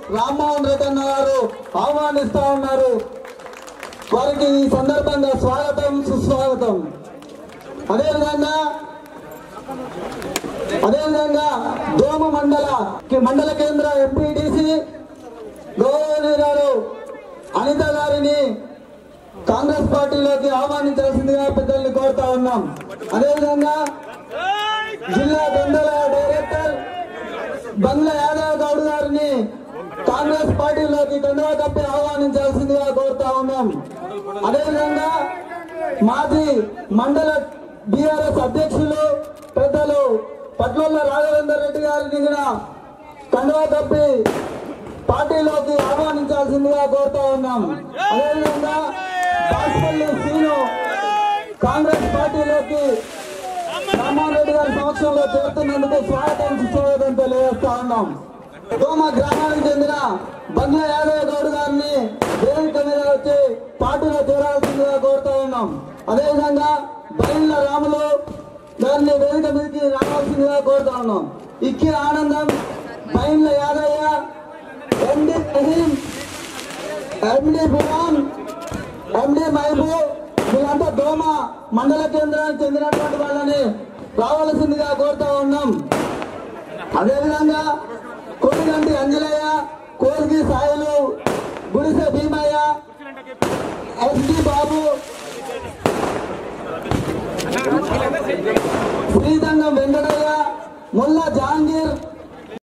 రామ్మోహన్ రెడ్డి అన్న గారు ఆహ్వానిస్తా ఉన్నారు వారికి ఈ సందర్భంగా స్వాగతం సుస్వాగతం అదేవిధంగా అదేవిధంగా దోమ మండల మండల కేంద్ర ఎంపీటీసీ గౌరవనీయురాలు అనిత గారిని కాంగ్రెస్ పార్టీలోకి ఆహ్వానించాల్సిందిగా పెద్దల్ని కోరుతా ఉన్నాం అదేవిధంగా జిల్లా దండల డైరెక్టర్ బంగ్ల యాదవ్ గౌడ్ గారిని కాంగ్రెస్ పార్టీలోకి కండువా కప్పి ఆహ్వానించాల్సిందిగా కోరుతా ఉన్నాం అదేవిధంగా మాజీ మండల బీఆర్ఎస్ అధ్యక్షులు పెద్దలు పట్ల రాఘవేందర్ రెడ్డి గారిని కూడా కండువా కప్పి పార్టీలోకి ఆహ్వానించాల్సిందిగా కోరుతా ఉన్నాం అదేవిధంగా బాస్పల్లి శ్రీను కాంగ్రెస్ పార్టీలోకి రామ్మోహన్ రెడ్డి గారి సమక్షంలో చేరుతున్నందుకు స్వాగతం సుస్వాగతం తెలియజేస్తా ఉన్నాం దోమ గ్రామానికి చెందిన బంగ్లా యాదవ్ గౌడ్ గారిని వేదిక మీద వచ్చి పార్టీలో చేరాల్సిందిగా కోరుతా ఉన్నాం అదేవిధంగా బయళ్ళ రాములు గారిని వేదిక మీదకి రావాల్సిందిగా కోరుతా ఉన్నాం ఇక్కి ఆనందం బయళ్ళ యాదయ్య ఎండి రహీం ఎండి బురాన్ ఎండి మహబూబ్ వీళ్ళంతా దోమ మండల కేంద్రానికి చెందినటువంటి వాళ్ళని రావాల్సిందిగా కోరుతా ఉన్నాం అదేవిధంగా కోటిగంటి అంజలయ్య కోరిగి సాయిలు గుడిసె భీమ